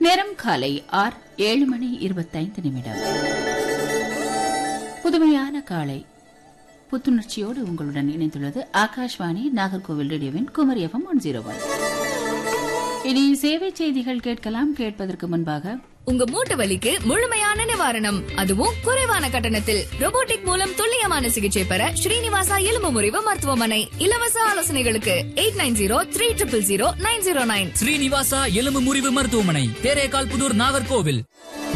நேரம் காலை ஆர் ஏழு மணி இருபத்தைந்து நிமிடம் புதுமையான காலை புத்துணர்ச்சியோடு உங்களுடன் இணைந்துள்ளது ஆகாஷ்வாணி நாகர்கோவில் ரேடியோவின் Kumari FM one zero one இனி சேவை செய்திகள் கேட்கலாம் கேட்பதற்கு முன்பாக உங்க மூட்டு வலிக்கு முழுமையான நிவாரணம் அதுவும் குறைவான கட்டணத்தில் robotic மூலம் துல்லியமான சிகிச்சை பெற ஸ்ரீனிவாசா எலும்பு முறிவு மருத்துவமனை இலவச ஆலோசனைகளுக்கு eight nine zero three triple zero nine zero nine Srinivasa எலும்பு முறிவு மருத்துவமனை தேரேகால் புதூர் நாகர்கோவில்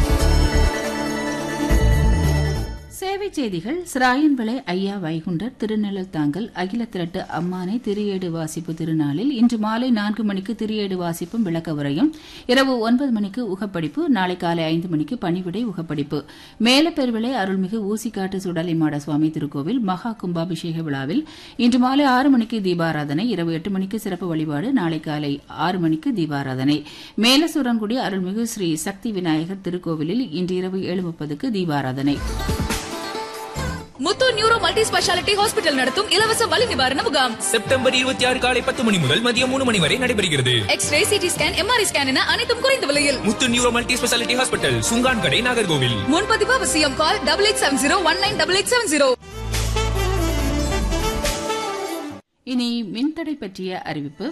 சேவை செய்திகள் சிராயன்விளை ஐயா வைகுண்டர் திருநெல்லல் தாங்கல் அகில திரட்டு அம்மானை திரியேடு வாசிப்பு திருநாளில் இன்று மாலை நான்கு மணிக்கு திரியேடு வாசிப்பும் விளக்க உரையும் இரவு ஒன்பது மணிக்கு உகப்படிப்பு நாளை காலை ஐந்து மணிக்கு பணிவிடை உகப்படிப்பு மேலப்பெருவிளை அருள்மிகு ஊசிக்காட்டு சுடலைமாட சுவாமி திருக்கோவில் மகா கும்பாபிஷேக விழாவில் இன்று மாலை ஆறு மணிக்கு தீபாராதனை இரவு எட்டு மணிக்கு சிறப்பு வழிபாடு நாளை காலை ஆறு மணிக்கு தீபாராதனை மேலசூரங்குடி அருள்மிகு ஸ்ரீ சக்தி விநாயகர் திருக்கோவிலில் இன்று இரவு ஏழு முப்பதுக்கு தீபாராதனை Muthu neuro multi speciality hospital நடத்தும் இலவச வலி நிவாரண முகாம் செப்டம்பர் இருபத்தி ஆறு காலை பத்து மணி முதல் மதியம் மூணு மணி வரை நடைபெறுகிறது X-ray CT scan MRI scan என அனைத்தும் குறைந்த விலையில் Muthu neuro multi speciality hospital Sungan Kadai Nagercoil முன்பதிவு அவசியம் call double eight seven zero one nine double eight seven zero இனி மின்தடை பற்றிய அறிவிப்பு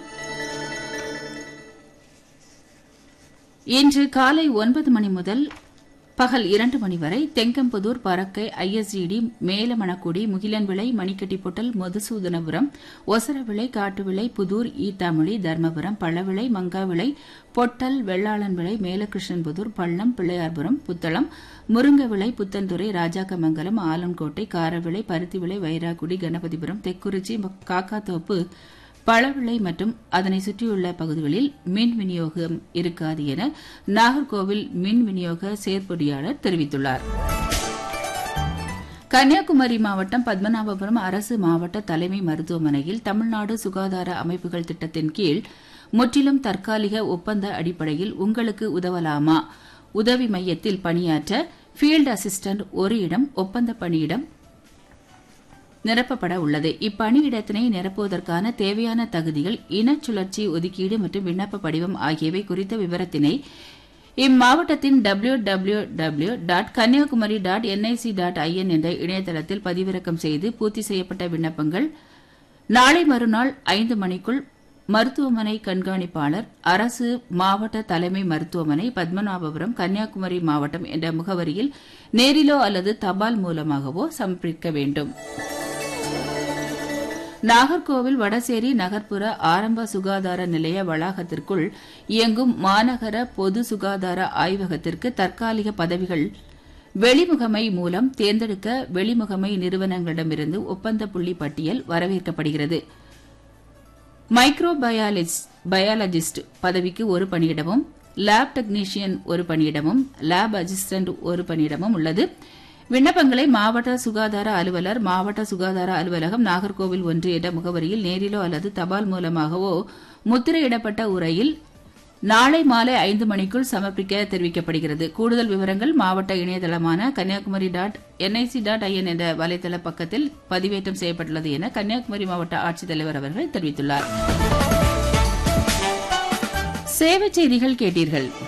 இன்று காலை ஒன்பது மணி முதல் பகல் இரண்டு மணி வரை தெங்கம்புதூர் பறக்கை ஐஎஸ்டிடி மேலமணக்குடி முகிலன்விளை மணிக்கட்டிப்புட்டல் மதுசூதனபுரம் ஒசரவிளை காட்டுவிளை புதூர் ஈத்தாமொழி தர்மபுரம் பழவிளை மங்காவிளை பொட்டல் வெள்ளாளன்விளை மேலகிருஷ்ணன்புதூர் பள்ளம் பிள்ளையார்புரம் புத்தளம் முருங்கவிளை புத்தன்துறை ராஜாக்கமங்கலம் ஆலங்கோட்டை காரவிளை பருத்திவிளை வைராகுடி கணபதிபுரம் தெக்குறிச்சி காக்காத்தோப்பு பழவிளை மற்றும் அதனை சுற்றியுள்ள பகுதிகளில் மின் விநியோகம் இருக்காது என நாகர்கோவில் மின் விநியோக செயற்பொறியாளர் தெரிவித்துள்ளார் கன்னியாகுமரி மாவட்டம் பத்மநாபபுரம் அரசு மாவட்ட தலைமை மருத்துவமனையில் தமிழ்நாடு சுகாதார அமைப்புகள் திட்டத்தின் கீழ் முற்றிலும் தற்காலிக ஒப்பந்த அடிப்படையில் உங்களுக்கு உதவலாமா உதவி மையத்தில் பணியாற்ற ஃபீல்டு அசிஸ்டன்ட் ஒரு இடம் ஒப்பந்த பணியிடம் நிரப்பப்பட உள்ளது இப்பணியிடத்தினை நிரப்புவதற்கான தேவையான தகுதிகள் இனச் சுழற்சி ஒதுக்கீடு மற்றும் விண்ணப்ப படிவம் ஆகியவை குறித்த விவரத்தினை இம்மாவட்டத்தின் W W W dot Kanyakumari dot NIC dot IN என்ற இணையதளத்தில் பதிவிறக்கம் செய்து பூர்த்தி செய்யப்பட்ட விண்ணப்பங்கள் நாளை மறுநாள் ஐந்து மணிக்குள் மருத்துவமனை கண்காணிப்பாளர் அரசு மாவட்ட தலைமை மருத்துவமனை பத்மநாபபுரம் கன்னியாகுமரி மாவட்டம் என்ற முகவரியில் நேரிலோ அல்லது தபால் மூலமாகவோ சமர்ப்பிக்க வேண்டும் நாகர்கோவில் வடசேரி நகர்ப்புற ஆரம்ப சுகாதார நிலைய வளாகத்திற்குள் இயங்கும் மாநகர பொது சுகாதார ஆய்வகத்திற்கு தற்காலிக பதவிகள் வெளிமுகமை மூலம் தேர்ந்தெடுக்க வெளிமுகமை நிறுவனங்களிடமிருந்து ஒப்பந்த புள்ளி பட்டியல் வரவேற்கப்படுகிறது மைக்ரோ பயாலஜிஸ்ட் பதவிக்கு ஒரு பணியிடமும் லேப் டெக்னீஷியன் ஒரு பணியிடமும் லேப் அசிஸ்டன்ட் ஒரு பணியிடமும் உள்ளது விண்ணப்பங்களை மாவட்ட சுகாதார அலுவலர் மாவட்ட சுகாதார அலுவலகம் நாகர்கோவில் ஒன்று என்ற முகவரியில் நேரிலோ அல்லது தபால் மூலமாகவோ முத்திரையிடப்பட்ட உரையில் நாளை மாலை ஐந்து மணிக்குள் சமர்ப்பிக்க தெரிவிக்கப்படுகிறது கூடுதல் விவரங்கள் மாவட்ட இணையதளமான Kanyakumari dot NIC dot IN என்ற வலைதள பக்கத்தில் பதிவேற்றம் செய்யப்பட்டுள்ளது என கன்னியாகுமரி மாவட்ட ஆட்சித்தலைவர் அவர்கள் தெரிவித்துள்ளார் சேவை செய்திகள் கேட்டீர்கள்